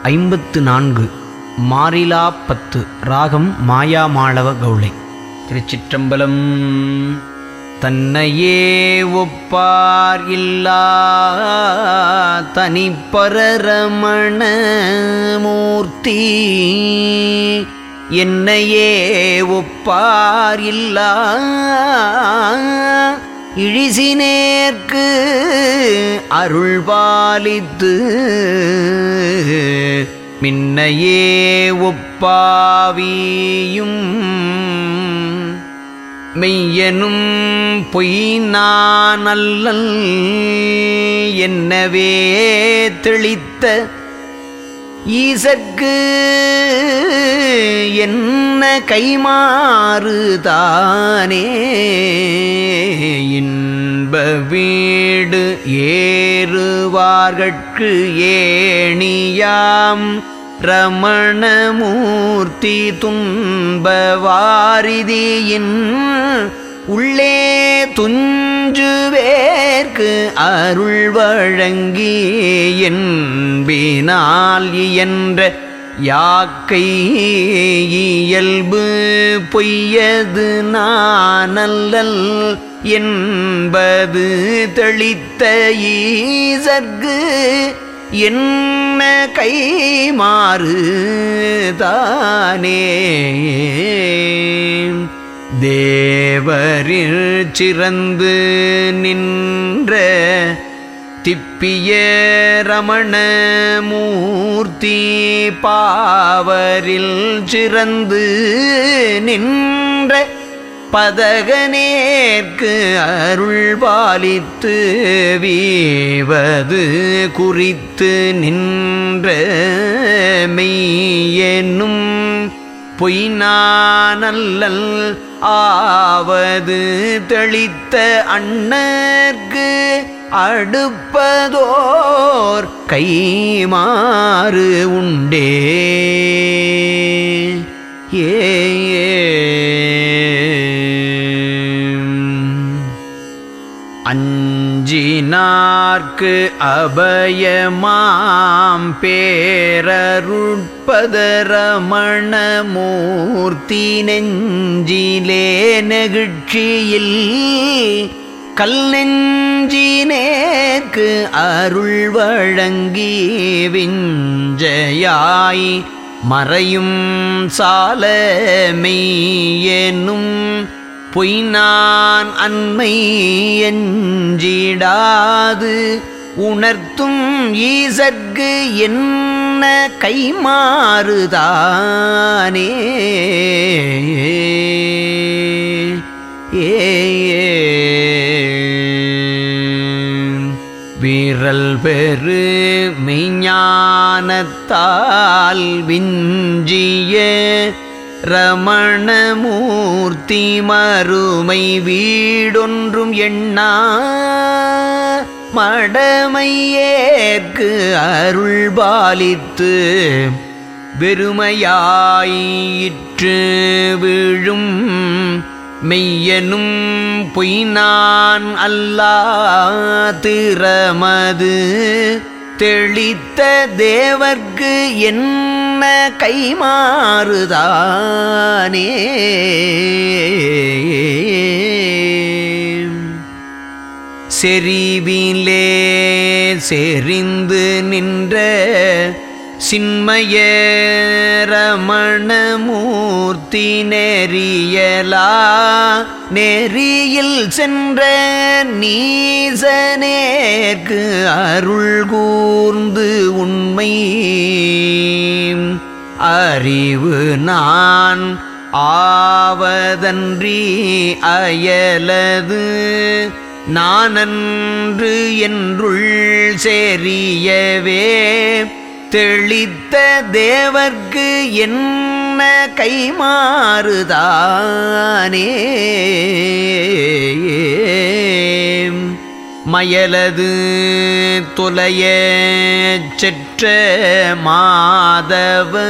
ஐம்பத்து நான்கு மாரிலா பத்து ராகம் மாயாமாளவ கௌளை திருச்சிற்றம்பலம் தன்னையே ஒப்பார் இல்லா தனிப்பரமண மூர்த்தி என்னையே ஒப்பார் இல்லா இழிசினேற்கு அருள்பாலித்து மின்னையே ஒப்பாவியும் மெய்யனும் பொய் நான் அல்லல் என்னவே தெளித்த ஈசற்கு என்ன கைமாறுதானே இன்ப வீடு ஏறுவார்கட்கு ஏணியாம் ரமணமூர்த்தி துன்பவாரிதியின் உள்ளே துஞ்சுவேற்கு அருள் வழங்கி என்பினால் இயன்ற யாக்கை இயல்பு பொய்யது நானல்லல் என்பது தெளித்த ஈசர்க்கு என்ன கைமாறு தானே தேவரில் சிறந்து நின்ற திப்பிய ரமண மூர்த்தி பாவரில் சிறந்து நின்ற பதகனேற்கு அருள் பாலித்து வீவது குறித்து நின்ற மெய்யென்னும் பொய்நானல்லல் ஆவது தெளித்த அண்ணர்க்கு அடுப்பதோர் கைமாறு உண்டே ஏ அஞ்சினார்க்கு அபயமாம் பேரருட்பதரமணமூர்த்தி நெஞ்சிலே நெகிழ்ச்சியில் கல் நெஞ்சினேற்கு அருள் வழங்கி விஞ்சயாய் மறையும் சாலமெய்யெனும் பொய்நான் அன்மை எஞ்சிடாது உணர்த்தும் ஈசர்க்கு என்ன கைமாறுதானே ஏ வீரல் பெரு மெய்ஞானத்தால் விஞ்சிய ரமணமூர்த்தி மறுமை வீடொன்றும் எண்ணா மடமையேற்கு அருள் பாலித்து வெறுமையாயிற்று விழும் மெய்யனும் பொய்நான் அல்லா திறமது தெளித்த தேவர்க்கு என்ன கைமாறுதானே செறிவிலே செறிந்து நின்ற சின்மய ரமணமூர்த்தி நெறியலா நெறியில் சென்ற நீசனேற்கு அருள் கூர்ந்து உண்மை அறிவு நான் ஆவதன்றி அயலது நானன்று என்றுள் செறியவே தெளித்த தேவர்க்கு என்ன கைமாறுதானே மயலது தொலைய செற்ற மாதவ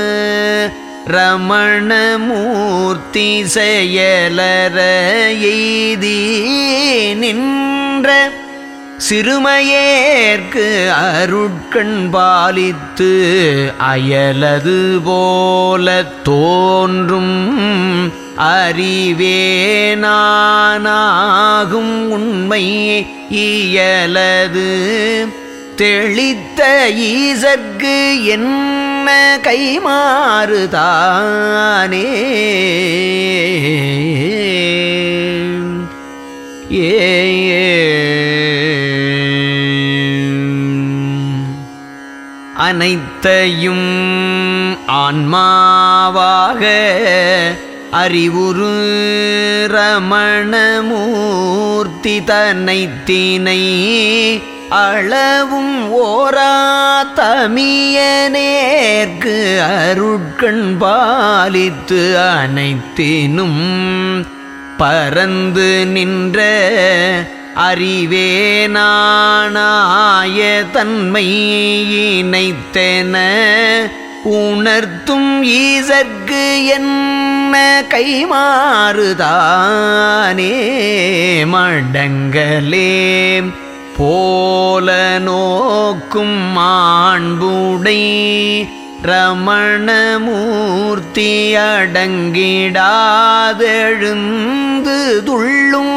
ரமணமூர்த்தி செயலற எய்தி நின்ற சிறுமையேற்கு அருட்கண் பாலித்து அயலது போல தோன்றும் அறிவே நானாகும் உண்மை இயலது தெளித்த ஈசர்க்கு என்ன கைமாறுதானே ஏ அனைத்தையும் ஆன்மாவாக அறிவுறு ரமணமூர்த்தி தன்னைத்தினை அளவும் ஓரா தமிய நேர்க்கு அருட்கண் பாலித்து அனைத்தினும் பறந்து நின்ற அறிவே நாணாய தன்மை இணைத்தென உணர்த்தும் ஈசர்க்கு என்ன கைமாறுதானே மடங்களே போல நோக்கும் மாண்புடை ரமணமூர்த்தி அடங்கிடாதெழுந்து துள்ளும்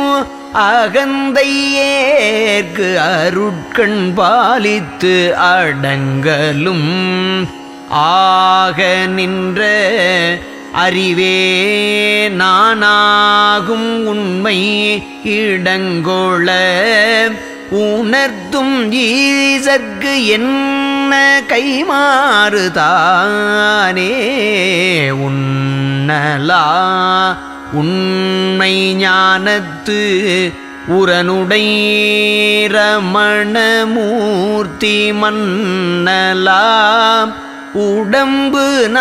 அகந்தையேற்கு அருட்கண் பாலித்து அடங்கலும் ஆக நின்ற அறிவே நானாகும் உண்மை இடங்கொள உணர்த்தும் ஈசர்க்கு என்ன கைமாறுதானே உன்னலா உண்மை ஞானத்து உரனுடை ரமணமூர்த்தி மன்னலாம் உடம்பு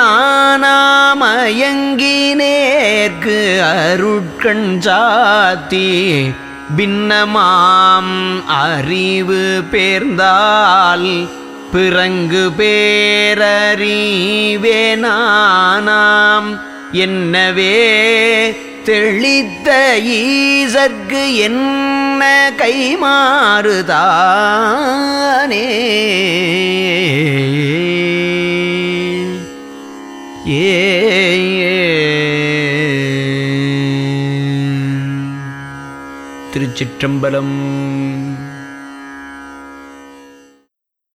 நானாமயங்கினேற்கு அருட்கண் சாத்தி பின்னமாம் அறிவு பேர்ந்தால் பிறங்கு பேரறிவே நானாம் என்னவே தெளித்த ஈசர்க்கு என்ன கைமாறுதானே ஏ திருச்சிற்றம்பலம்